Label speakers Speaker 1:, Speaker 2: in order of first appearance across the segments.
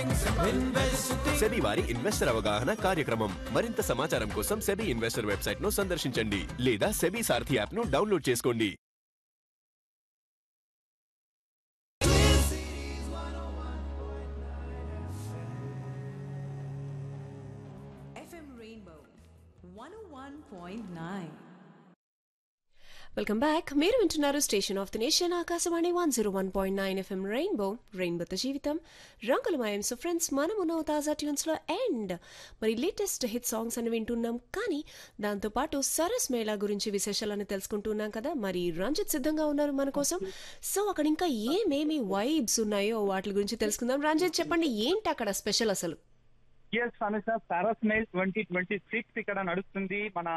Speaker 1: SEBI వారి investor అవగాహన కార్యక్రమం మరింత సమాచారం కోసం సెబీ ఇన్వెస్టర్ వెబ్సైట్ ను సందర్శించండి లేదా సెబీ సారథి యాప్ ను డౌన్లోడ్ చేసుకోండి
Speaker 2: FM Rainbow 101.9.
Speaker 3: వెల్కమ్ బ్యాక్ మీరు వింటున్నారు station of the nation Akashvani one zero one point nine FM rainbow రెయిన్బోతో జీవితం రంగులమయం సో ఫ్రెండ్స్ మనము నో తాజా ట్యూన్స్లో ఎండ్ మరి లేటెస్ట్ హిట్ సాంగ్స్ అని వింటున్నాం కానీ దాంతోపాటు సరస్ మేళా గురించి విశేషాలని తెలుసుకుంటున్నాం కదా మరి రంజిత్ సిద్ధంగా ఉన్నారు మన కోసం సో అక్కడ ఇంకా ఏమేమి వైబ్స్ ఉన్నాయో వాటి గురించి తెలుసుకుందాం రంజిత్ చెప్పండి ఏంటి అక్కడ స్పెషల్ అసలు
Speaker 4: ఎస్ అనుష సరస్ మెయిల్ ట్వంటీ ట్వంటీ సిక్స్ ఇక్కడ నడుస్తుంది మన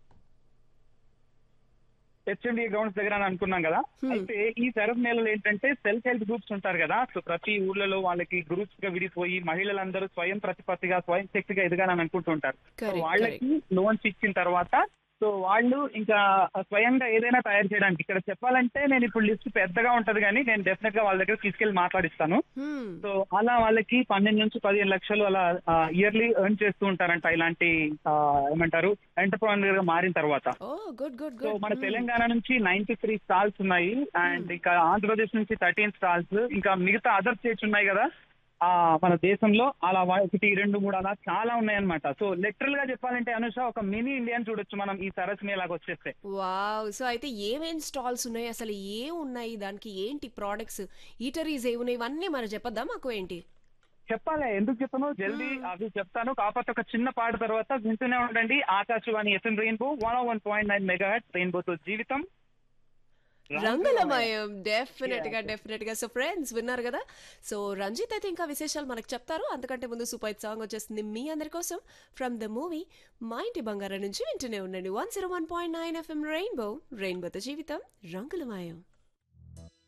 Speaker 4: హెచ్ఎండి గ్రౌండ్స్ దగ్గర అని అనుకున్నాం కదా అయితే ఈ సరస్ మేళలో ఏంటంటే సెల్ఫ్ హెల్ప్ గ్రూప్స్ ఉంటారు కదా సో ప్రతి ఊర్లలో వాళ్ళకి గ్రూప్స్ గా విడిపోయి మహిళలందరూ స్వయం ప్రతిపత్తిగా స్వయం శక్తిగా ఎదగాలని అనుకుంటుంటారు సో
Speaker 3: Correct,
Speaker 4: వాళ్ళకి లోన్స్ ఇచ్చిన తర్వాత సో వాళ్ళు ఇంకా స్వయంగా ఏదైనా తయారు చేయడానికి ఇక్కడ చెప్పాలంటే నేను ఇప్పుడు లిస్ట్ పెద్దగా ఉంటది కానీ నేను డెఫినెట్ గా వాళ్ళ దగ్గర తీసుకెళ్లి మాట్లాడిస్తాను
Speaker 3: Hmm.
Speaker 4: సో అలా వాళ్ళకి పన్నెండు నుంచి పదిహేను లక్షలు అలా ఇయర్లీ ఎర్న్ చేస్తూ ఉంటారంట ఇలాంటి ఆ, ఏమంటారు ఎంటర్ప్రైనర్ గా మారిన తర్వాత
Speaker 3: oh good good
Speaker 4: so
Speaker 3: good
Speaker 4: మన తెలంగాణ నుంచి నైన్టీ త్రీ స్టాల్స్ ఉన్నాయి అండ్ ఇంకా ఆంధ్రప్రదేశ్ నుంచి థర్టీన్ స్టాల్స్ ఇంకా మిగతా అదర్ స్టేట్స్ ఉన్నాయి కదా ఆ మన దేశంలో అలా వా- ఒకటి రెండు మూడు అలా చాలా ఉన్నాయన్నమాట సో లిటరల్ గా చెప్పాలంటే అనుష ఒక మినీ ఇండియా చూడొచ్చు మనం ఈ సరస్ మేళాకి వచ్చేస్తే
Speaker 3: వావ్ సో అయితే ఏమేం స్టాల్స్ ఉన్నాయి అసలు ఏం ఉన్నాయి దానికి ఏంటి ప్రోడక్ట్స్ ఈటరీస్ ఏ ఉన్నాయి ఇవన్నీ మనం చెప్పొద్దా మాకు ఏంటి
Speaker 4: చెప్పాలి ఎందుకు చెప్పను జల్దీ అవి చెప్తాను కాకపోతే ఒక చిన్న పాట తర్వాత వింటూనే ఉండండి Akashvani FM rainbow one one point nine mega hit రెయిన్బోతో జీవితం
Speaker 3: రంగులమయం డెఫినెట్ గా డెఫినెట్ గా సో ఫ్రెండ్స్ విన్నారు కదా సో రంజిత్ అయితే ఇంకా విశేషాలు మనకు చెప్తారు అంతకంటే ముందు సూపర్ హిట్ సాంగ్ వచ్చేస్తుంది మీ అందరి కోసం ఫ్రమ్ ద మూవీ మా ఇంటి బంగారం నుంచి వింటూనే ఉండండి one zero one point nine FM rainbow రెయిన్బోతో జీవితం రంగులమయం